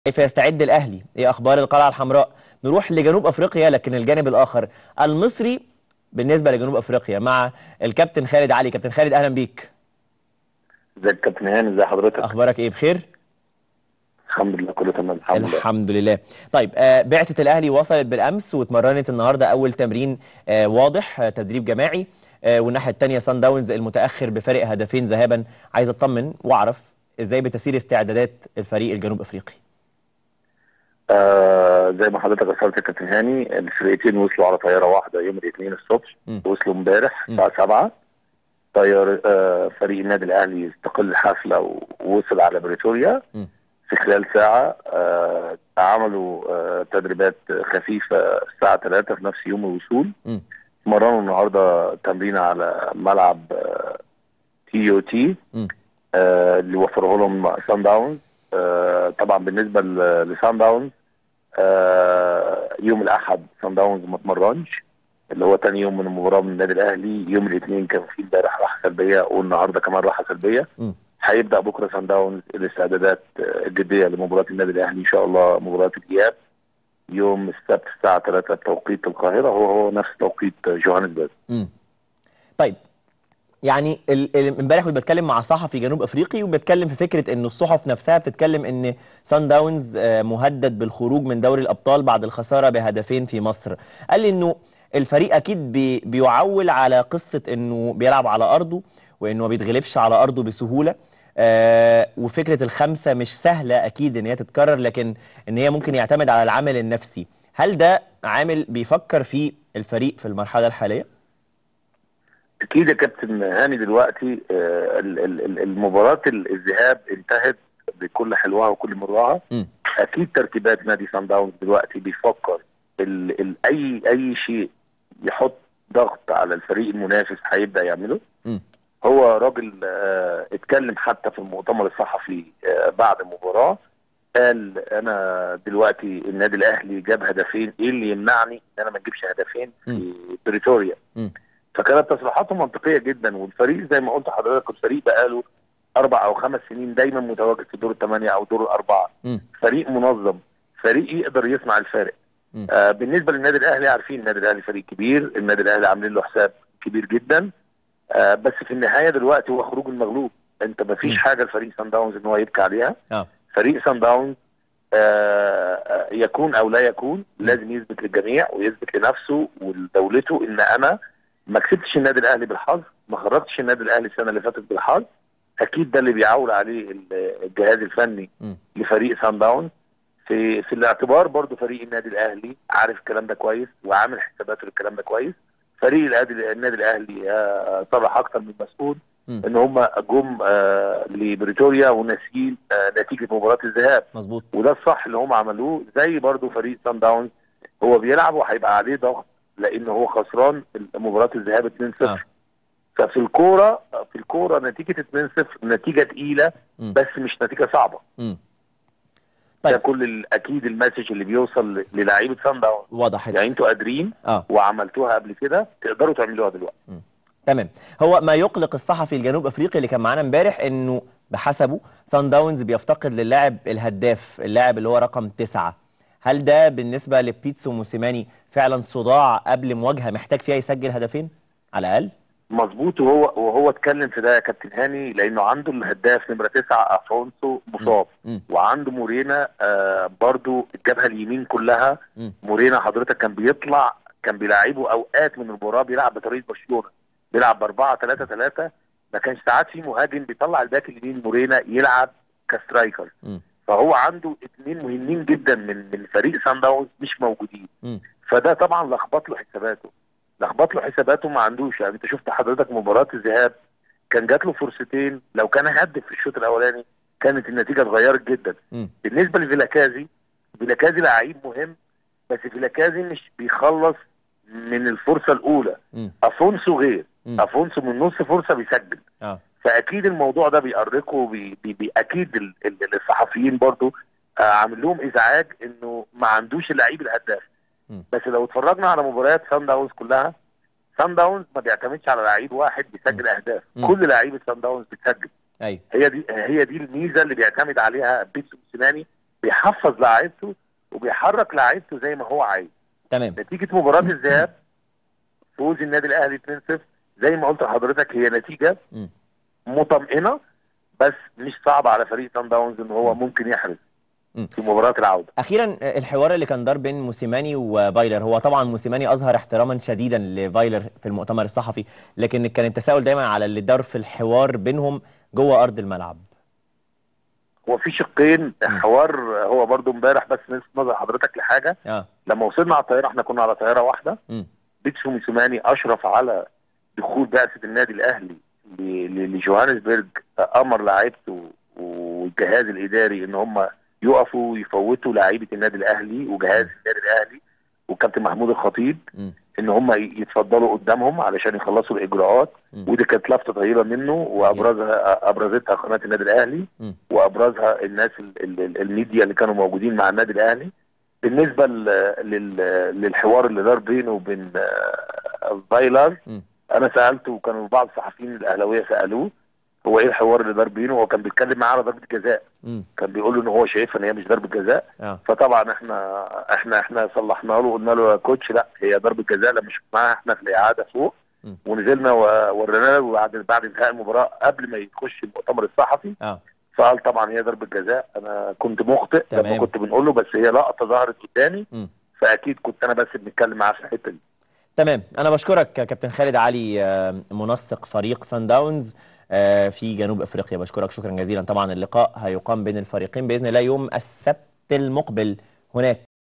كيف يستعد الاهلي ايه اخبار القلعه الحمراء نروح لجنوب افريقيا لكن الجانب الاخر المصري بالنسبه لجنوب افريقيا مع الكابتن خالد علي كابتن خالد اهلا بيك ازيك يا كابتن هاني ازي حضرتك اخبارك ايه بخير الحمد لله كله تمام الحمد لله الحمد لله طيب آه بعثه الاهلي وصلت بالامس واتمرنت النهارده اول تمرين آه واضح آه تدريب جماعي آه والناحيه الثانيه سان داونز المتاخر بفارق هدفين ذهابا عايز اطمن واعرف ازاي بتسير استعدادات الفريق الجنوب افريقي آه زي ما حضرتك اشرت يا كابتن هاني الفرقتين وصلوا على طياره واحده يوم الاثنين الصبح م. وصلوا امبارح م. الساعه 7 طيار آه فريق النادي الاهلي استقل الحفله ووصل على بريتوريا م. في خلال ساعه آه عملوا آه تدريبات خفيفه الساعه 3 في نفس يوم الوصول م. مرنوا النهارده تمرين على ملعب تي او تي م. اللي وفره لهم سان داونز آه، طبعا بالنسبه ل- لسان داونز آه، يوم الاحد سان داونز ما اتمرنش اللي هو تاني يوم من المباراه من النادي الاهلي يوم الاثنين كان في امبارح راحه سلبيه والنهارده كمان راحه سلبيه م. هيبدا بكره سان داونز الاستعدادات آه، الجديه لمباراه النادي الاهلي ان شاء الله مباراه الاياب يوم السبت الساعه 3 بتوقيت القاهره هو هو نفس توقيت جوهانسبرج مم. طيب يعني ال- ال- امبارح كنت بتكلم مع صحفي جنوب افريقي وبتكلم في فكره ان الصحف نفسها بتتكلم ان سان داونز آه، مهدد بالخروج من دوري الابطال بعد الخساره بهدفين في مصر قال لي انه الفريق اكيد بي بيعول على قصه انه بيلعب على ارضه وانه ما بيتغلبش على ارضه بسهوله آه وفكره الخمسه مش سهله اكيد ان هي تتكرر لكن ان هي ممكن يعتمد على العامل النفسي هل ده عامل بيفكر فيه الفريق في المرحله الحاليه اكيد يا كابتن هاني دلوقتي آه، ال- ال- ال- المباراه ال- الذهاب انتهت بكل حلوها وكل مرها مم. اكيد ترتيبات نادي سان داونز دلوقتي بيفكر ال ال اي اي شيء يحط ضغط على الفريق المنافس هيبدا يعمله مم. هو راجل آه اتكلم حتى في المؤتمر الصحفي آه بعد المباراه قال انا دلوقتي النادي الاهلي جاب هدفين ايه اللي يمنعني ان انا ما اجيبش هدفين في بريتوريا مم. فكانت تصريحاته منطقيه جدا والفريق زي ما قلت لحضرتك الفريق بقاله اربع او خمس سنين دايما متواجد في دور الثمانيه او دور الاربعه مم. فريق منظم فريق يقدر يصنع الفارق مم. آه بالنسبه للنادي الاهلي عارفين النادي الاهلي فريق كبير النادي الاهلي عاملين له حساب كبير جدا آه بس في النهايه دلوقتي هو خروج المغلوب انت ما فيش مم. حاجه لفريق سان داونز ان هو يبكي عليها اه فريق سان داونز آه آه، يكون او لا يكون لازم يثبت للجميع ويثبت لنفسه ولدولته ان انا ما كسبتش النادي الاهلي بالحظ ما خرجتش النادي الاهلي السنه اللي فاتت بالحظ اكيد ده اللي بيعول عليه ال- الجهاز الفني مم. لفريق سان داونز في في الاعتبار برضو فريق النادي الاهلي عارف الكلام ده كويس وعامل حساباته للكلام ده كويس فريق النادي النادي الاهلي آه، صرح اكتر من مسؤول مم. ان هم جم آه، لبريتوريا وناسيين آه، نتيجه مباراه الذهاب مظبوط وده الصح اللي هم عملوه زي برضو فريق سان داونز هو بيلعب وهيبقى عليه ضغط لان هو خسران مباراه الذهاب 2-0 آه. ففي الكوره في الكوره نتيجه 2-0 نتيجه تقيله مم. بس مش نتيجه صعبه مم. ده طيب كل ال- اكيد المسج اللي بيوصل ل- للاعيبه سان داونز وضحت يعني انتوا قادرين اه وعملتوها قبل كده تقدروا تعملوها دلوقتي تمام هو ما يقلق الصحفي الجنوب افريقي اللي كان معانا امبارح انه بحسبه سان داونز بيفتقد للاعب الهداف اللاعب اللي هو رقم تسعة هل ده بالنسبه لبيتسو موسيماني فعلا صداع قبل مواجهه محتاج فيها يسجل هدفين على الاقل مظبوط وهو وهو اتكلم في ده يا كابتن هاني لانه عنده الهداف نمره تسعه افونسو مصاب مم. وعنده مورينا آه برضو الجبهه اليمين كلها مم. مورينا حضرتك كان بيطلع كان بيلعبه اوقات من المباراه بيلعب بطريقه برشلونه بيلعب ب 4 3 3 ما كانش ساعات في مهاجم بيطلع الباك اليمين مورينا يلعب كسترايكر مم. فهو عنده اثنين مهمين جدا من من فريق سان داونز مش موجودين مم. فده طبعا لخبط له حساباته لخبط له حساباته ما عندوش يعني انت شفت حضرتك مباراه الذهاب كان جات له فرصتين لو كان هدف في الشوط الاولاني كانت النتيجه اتغيرت جدا مم. بالنسبه لفيلاكازي فيلاكازي لعيب مهم بس فيلاكازي مش بيخلص من الفرصه الاولى مم. افونسو غير مم. افونسو من نص فرصه بيسجل اه فاكيد الموضوع ده بيأرقه بي بي بي اكيد ال- ال- الصحفيين برضو آه عامل لهم ازعاج انه ما عندوش اللعيب الهداف مم. بس لو اتفرجنا على مباريات سان داونز كلها سان داونز ما بيعتمدش على لعيب واحد بيسجل اهداف مم. كل لعيبه سان داونز بتسجل ايوه هي دي هي دي الميزه اللي بيعتمد عليها بيتسو موسيماني بيحفظ لاعيبته وبيحرك لاعيبته زي ما هو عايز تمام نتيجه مباراه الذهاب فوز النادي الاهلي 2-0 زي ما قلت لحضرتك هي نتيجه مم. مطمئنه بس مش صعبه على فريق سان داونز ان هو ممكن يحرز مم. في مباراه العوده اخيرا الحوار اللي كان دار بين موسيماني وفايلر هو طبعا موسيماني اظهر احتراما شديدا لفايلر في المؤتمر الصحفي لكن كان التساؤل دايما على اللي دار في الحوار بينهم جوه ارض الملعب هو في شقين حوار هو برضو امبارح بس نلفت نظر حضرتك لحاجه اه لما وصلنا على الطياره احنا كنا على طياره واحده مم. بيتسو موسيماني اشرف على دخول بعثه النادي الاهلي ل- ل- لجوهانسبرج امر لاعيبته والجهاز الاداري ان هم يقفوا يفوتوا لعيبه النادي الاهلي وجهاز النادي الاهلي والكابتن محمود الخطيب مم. ان هم ي- يتفضلوا قدامهم علشان يخلصوا الاجراءات مم. ودي كانت لفته طويله منه وابرزها ابرزتها قناه النادي الاهلي مم. وابرزها الناس ال- ال- الميديا اللي كانوا موجودين مع النادي الاهلي بالنسبه ل- لل- للحوار اللي دار بينه وبين آه، فايلر مم. انا سالته وكانوا بعض الصحفيين الاهلاويه سالوه هو ايه الحوار اللي دار بينه هو كان بيتكلم معاه على ضربه جزاء مم. كان بيقول له ان هو شايفها ان هي مش ضربه جزاء اه فطبعا احنا احنا احنا صلحنا له وقلنا له يا كوتش لا هي ضربه جزاء لما شفناها احنا في الاعاده فوق م. ونزلنا وورينا له بعد بعد انتهاء المباراه قبل ما يخش المؤتمر الصحفي اه فقال طبعا هي ضربه جزاء انا كنت مخطئ تمام. لما كنت بنقول له بس هي لقطه ظهرت قدامي مم. فاكيد كنت انا بس بنتكلم معاه في الحته دي تمام انا بشكرك يا كابتن خالد علي آه، منسق فريق سان داونز آه، في جنوب افريقيا بشكرك شكرا جزيلا طبعا اللقاء هيقام بين الفريقين باذن الله يوم السبت المقبل هناك